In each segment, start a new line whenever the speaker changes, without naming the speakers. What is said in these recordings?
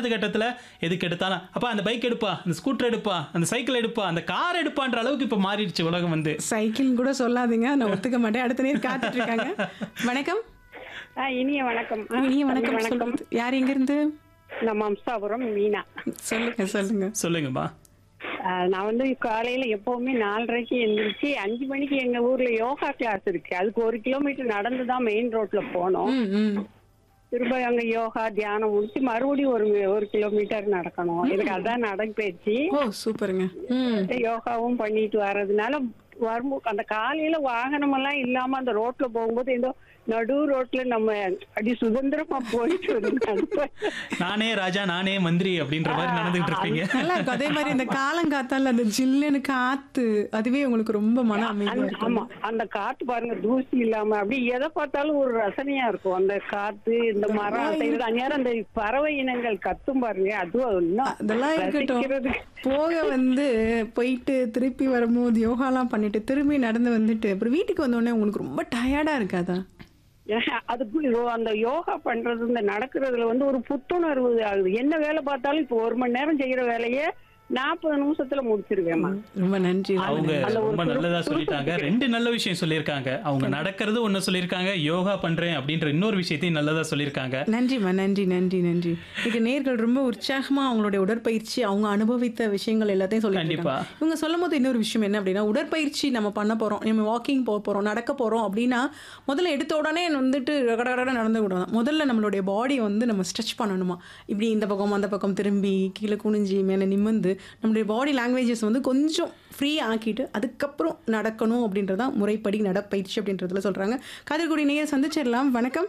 காலகட்டத்துல எதுக்கு எடுத்தாலும் அப்பா அந்த பைக் எடுப்பா அந்த ஸ்கூட்டர் எடுப்பா அந்த சைக்கிள் எடுப்பா அந்த கார் எடுப்பான்ற அளவுக்கு இப்ப மாறிடுச்சு உலகம் வந்து
சைக்கிள் கூட சொல்லாதீங்க நான் ஒத்துக்க மாட்டேன் அடுத்த நேரம் காத்துட்டு இருக்காங்க வணக்கம்
ஆ, இனிய வணக்கம் ஆ,
இனிய வணக்கம்
வணக்கம்
சொல்றது யார் எங்க இருந்து
நம்ம அம்சாபுரம் மீனா
சொல்லுங்க சொல்லுங்க
சொல்லுங்கம்மா
ஆ, நான் வந்து காலையில எப்பவுமே நாலரைக்கு எந்திரிச்சு அஞ்சு மணிக்கு எங்க ஊர்ல யோகா கிளாஸ் இருக்கு அதுக்கு ஒரு கிலோமீட்டர் நடந்து தான் மெயின் ரோட்ல போனோம்
ம் ம்
திரும்ப அங்க யோகா தியானம் முடிச்சு மறுபடியும் ஒரு ஒரு கிலோமீட்டர் நடக்கணும் எனக்கு அதான் நடைப்பயிற்சி
ஓ சூப்பருங்க ம்
யோகாவும் பண்ணிட்டு வர்றதுனால வரும்போது அந்த காலையில வாகனம் எல்லாம் இல்லாம அந்த ரோட்ல போகும்போது ஏதோ நடு ரோட்ல நம்ம அப்படி சுதந்திரமா போயிட்டு வந்து
நானே ராஜா நானே மந்திரி அப்படின்ற மாதிரி நடந்துகிட்டு இருப்பீங்க
நல்லா இருக்கும் அதே மாதிரி இந்த காலங்காத்தால அந்த ஜில்லுன்னு காத்து அதுவே உங்களுக்கு ரொம்ப மன அமைதியா
அந்த-
இருக்கும்
ஆமா அந்த காத்து பாருங்க தூசி இல்லாம அப்படி எதை பார்த்தாலும் ஒரு ரசனையா இருக்கும் அந்த காத்து இந்த மரம் அசைறது அந்நேரம் அந்த பறவை இனங்கள் கத்தும் பாருங்க அதுவும் இன்னும்
அதெல்லாம் இருக்கட்டும்
ரசிக்கிறதுக்கு.
போக வந்து போயிட்டு திருப்பி வரும்போது யோகாலாம் பண்ணிட்டு திரும்பி நடந்து வந்துட்டு அப்புறம் வீட்டுக்கு வந்த உடனே உங்களுக்கு ரொம்ப டயர்டா இருக்காதா
ஏன்னா, அதுக்கு இது அந்த யோகா பண்றது இந்த நடக்கிறதுல வந்து ஒரு புத்துணர்வு ஆகுது என்ன வேலை பார்த்தாலும் இப்போ ஒரு மணி நேரம் செய்யற வேலையை நாற்பது நிமிஷத்துல முடிச்சிருவேம்மா
ரொம்ப நன்றி ரொம்ப
அவங்க
நன்றி.
அந்த ஒரு
ரொம்ப
துரு-
நல்லதா
துருப்பு
சொல்லிட்டாங்க
இருக்கு.
ரெண்டு நல்ல விஷயம் சொல்லியிருக்காங்க அவங்க நடக்கிறது ஒண்ணு சொல்லியிருக்காங்க யோகா பண்றேன் அப்படின்ற இன்னொரு விஷயத்தையும் நல்லதா சொல்லியிருக்காங்க
நன்றிம்மா நன்றி நன்றி நன்றி இது நேர்கள் ரொம்ப உற்சாகமா அவங்களுடைய உடற்பயிற்சி அவங்க அனுபவித்த விஷயங்கள் எல்லாத்தையும் சொல்லிட்டு
கண்டிப்பா.
இருக்காங்க இவங்க சொல்லும் போது இன்னொரு விஷயம் என்ன அப்படின்னா உடற்பயிற்சி நம்ம பண்ண போறோம் நம்ம வாக்கிங் போக போறோம் நடக்க போறோம் அப்படின்னா முதல்ல எடுத்த உடனே வந்துட்டு கடகட நடந்து விடணும் முதல்ல நம்மளுடைய பாடி வந்து நம்ம ஸ்ட்ரெச் பண்ணணுமா இப்படி இந்த பக்கம் அந்த பக்கம் திரும்பி கீழே குனிஞ்சி மேலே நிமிர்ந்து நம்மளுடைய பாடி லாங்குவேஜஸ் வந்து கொஞ்சம் ஃப்ரீ ஆக்கிட்டு அதுக்கப்புறம் நடக்கணும் அப்படின்றதான் முறைப்படி நடப்பயிற்சி அப்படின்றதுல சொல்றாங்க கதிர்குடி நேயர் சந்திச்சிடலாம் வணக்கம்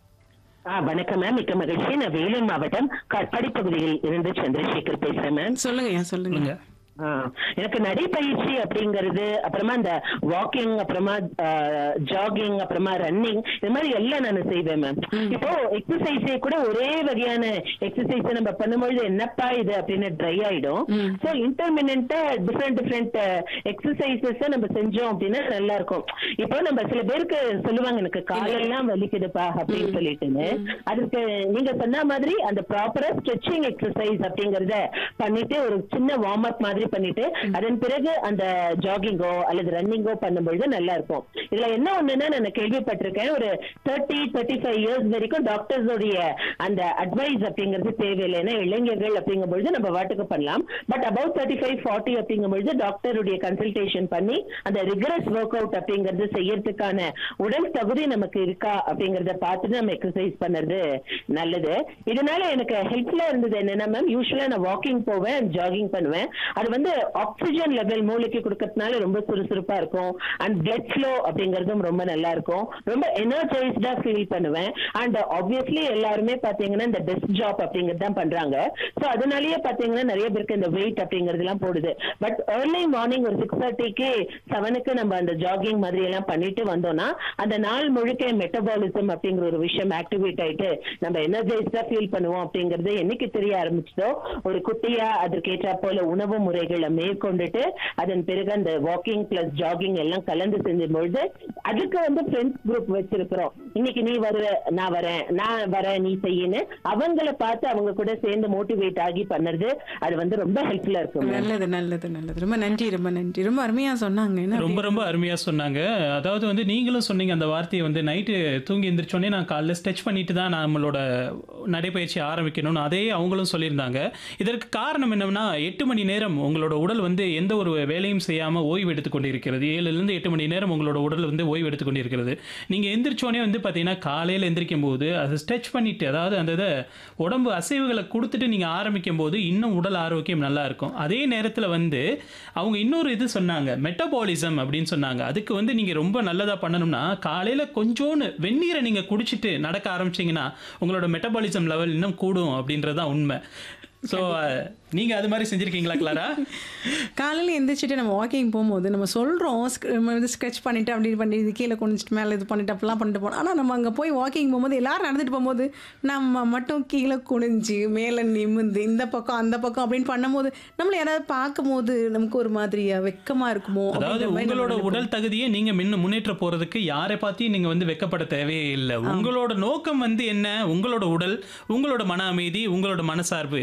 ஆ வணக்கம் மேம் மிக்க மகிழ்ச்சி நான் வேலூர் மாவட்டம் கட்பாடி பகுதியில் இருந்து சந்திரசேகர் பேசுறேன் மேம்
சொல்லுங்க ஐயா சொல்லுங்க
சொல்லுங்க
ஆ, எனக்கு நடைப்பயிற்சி அப்படிங்கிறது அப்புறமா இந்த வாக்கிங் அப்புறமா ஜாகிங் அப்புறமா ரன்னிங் இது மாதிரி எல்லாம் நான் செய்வேன் மேம் இப்போ எக்ஸசைஸே கூட ஒரே வகையான எக்ஸசைஸ் நம்ம பண்ணும்பொழுது என்னப்பா இது அப்படின்னு ட்ரை ஆயிடும் ஸோ இன்டர்மினண்டா டிஃப்ரெண்ட் டிஃப்ரெண்ட் எக்ஸசைசஸ் நம்ம செஞ்சோம் அப்படின்னா நல்லா இருக்கும் இப்போ நம்ம சில பேருக்கு சொல்லுவாங்க எனக்கு காலெல்லாம் வலிக்குதுப்பா அப்படின்னு சொல்லிட்டுன்னு அதுக்கு நீங்க சொன்ன மாதிரி அந்த ப்ராப்பரா ஸ்ட்ரெச்சிங் எக்ஸசைஸ் அப்படிங்கறத பண்ணிட்டு ஒரு சின்ன வார்ம் அப் மாதிரி பண்ணிட்டு அதன் பிறகு அந்த ஜாகிங்கோ அல்லது ரன்னிங்கோ பண்ணும்பொழுது நல்லா இருக்கும் இதுல என்ன ஒண்ணுன்னா நான் கேள்விப்பட்டிருக்கேன் ஒரு தேர்ட்டி தேர்ட்டி ஃபைவ் இயர்ஸ் வரைக்கும் டாக்டர்ஸ் உடைய அந்த அட்வைஸ் அப்படிங்கிறது தேவையில்லை ஏன்னா இளைஞர்கள் அப்படிங்கும்பொழுது நம்ம வாட்டுக்கு பண்ணலாம் but about thirty five forty அப்படிங்கும்பொழுது டாக்டருடைய கன்சல்டேஷன் பண்ணி அந்த ரிகரஸ் ஒர்க் அவுட் அப்படிங்கிறது செய்யறதுக்கான உடல் தகுதி நமக்கு இருக்கா அப்படிங்கறத பார்த்துட்டு நம்ம எக்ஸசைஸ் பண்ணுறது நல்லது இதனால எனக்கு ஹெல்ப்ஃபுல்லா இருந்தது என்னன்னா மேம் யூஸ்வலா நான் வாக்கிங் போவேன் ஜாகிங் பண்ணுவேன் அது வந்து ஆக்சிஜன் லெவல் மூளைக்கு கொடுக்கறதுனால ரொம்ப சுறுசுறுப்பா இருக்கும் அண்ட் பிளட் ஃப்ளோ அப்படிங்கறதும் ரொம்ப நல்லா இருக்கும் ரொம்ப எனர்ஜைஸ்டா ஃபீல் பண்ணுவேன் அண்ட் ஆப்வியஸ்லி எல்லாருமே பாத்தீங்கன்னா இந்த டெஸ்க் ஜாப் அப்படிங்கிறது தான் பண்றாங்க ஸோ அதனாலயே பாத்தீங்கன்னா நிறைய பேருக்கு இந்த வெயிட் அப்படிங்கறதுலாம் போடுது பட் ஏர்லி மார்னிங் ஒரு சிக்ஸ் தேர்ட்டிக்கு செவனுக்கு நம்ம அந்த ஜாகிங் மாதிரி எல்லாம் பண்ணிட்டு வந்தோம்னா அந்த நாள் முழுக்க மெட்டபாலிசம் அப்படிங்கிற ஒரு விஷயம் ஆக்டிவேட் ஆயிட்டு நம்ம எனர்ஜைஸ்டா ஃபீல் பண்ணுவோம் அப்படிங்கறது என்னைக்கு தெரிய ஆரம்பிச்சதோ ஒரு குட்டியா அதற்கேற்ற போல உணவு முறைகளை மேற்கொண்டுட்டு அதன் பிறகு அந்த வாக்கிங் பிளஸ் ஜாகிங் எல்லாம் கலந்து செஞ்சும் பொழுது அதுக்கு வந்து ஃப்ரெண்ட்ஸ் குரூப் வச்சிருக்கிறோம் இன்னைக்கு நீ வருவ நான் வரேன் நான் வரேன் நீ செய்யுன்னு அவங்கள பார்த்து அவங்க கூட சேர்ந்து மோட்டிவேட் ஆகி பண்ணுறது அது வந்து ரொம்ப ஹெல்ப்ஃபுல்லா இருக்கும் ma'am.
நல்லது நல்லது நல்லது ரொம்ப நன்றி ரொம்ப நன்றி ரொம்ப அருமையா சொன்னாங்க என்ன
ரொம்ப ரொம்ப அருமையா சொன்னாங்க அதாவது வந்து நீங்களும் சொன்னீங்க அந்த வார்த்தையை வந்து நைட்டு தூங்கி எந்திரிச்சோடனே நான் காலைல ஸ்ட்ரெச் பண்ணிட்டு தான் நம்மளோட நடைப்பயிற்சி ஆரம்பிக்கணும்னு அதே அவங்களும் சொல்லியிருந்தாங்க இதற்கு காரணம் என்னன்னா எட்டு மணி நேரம் உங்களோட உடல் வந்து எந்த ஒரு வேலையும் செய்யாம ஓய்வு எடுத்துக் கொண்டிருக்கிறது ஏழுல இருந்து எட்டு மணி நேரம் உங்களோட உடல் வந்து ஓய்வு எடுத்துக் கொண்டிருக்கிறது நீங்க எந்திரிச்சோடனே வந்து பாத்தீங்கன்னா காலையில எந்திரிக்கும் போது அதை ஸ்ட்ரெச் பண்ணிட்டு அதாவது அந்த இதை உடம்பு அசைவுகளை கொடுத்துட்டு நீங்க ஆரம்பிக்கும் போது இன்னும் உடல் ஆரோக்கியம் நல்லா இருக்கும் அதே நேரத்துல வந்து அவங்க இன்னொரு இது சொன்னாங்க மெட்டபாலிசம் அப்படின்னு சொன்னாங்க அதுக்கு வந்து நீங்க ரொம்ப நல்லதா பண்ணணும்னா காலையில கொஞ்சோன்னு வெந்நீரை நீங்க குடிச்சிட்டு நடக்க ஆரம்பிச்சீங்கன்னா உங்களோட மெட்டபாலிசம் லெவல் இன்னும் கூடும் அப்படின்றது தான் உண்மை ஸோ நீங்க அது மாதிரி செஞ்சிருக்கீங்களா கிளாரா
காலையில் எந்திரிச்சிட்டு நம்ம வாக்கிங் போகும்போது நம்ம சொல்கிறோம் நம்ம வந்து ஸ்கெட்ச் பண்ணிட்டு அப்படி பண்ணி இது கீழே குனிஞ்சிட்டு மேலே இது பண்ணிட்டு அப்படிலாம் பண்ணிட்டு போனோம் ஆனால் நம்ம அங்கே போய் வாக்கிங் போகும்போது எல்லாரும் நடந்துட்டு போகும்போது நம்ம மட்டும் கீழே குனிஞ்சு மேலே நிமிந்து இந்த பக்கம் அந்த பக்கம் அப்படின்னு பண்ணும்போது நம்மளை யாராவது பார்க்கும்போது நமக்கு ஒரு மாதிரியா வெக்கமாக இருக்குமோ
அதாவது
அப்படின்ற மாதிரி நம்ம
உங்களோட
நினைப்போம்.
உடல் தகுதியை நீங்க முன்ன முன்னேற்ற போறதுக்கு யாரை பார்த்தியும் நீங்க வந்து வெக்கப்பட தேவையே இல்லை உங்களோட நோக்கம் வந்து என்ன உங்களோட உடல் உங்களோட மன அமைதி உங்களோட மனசார்பு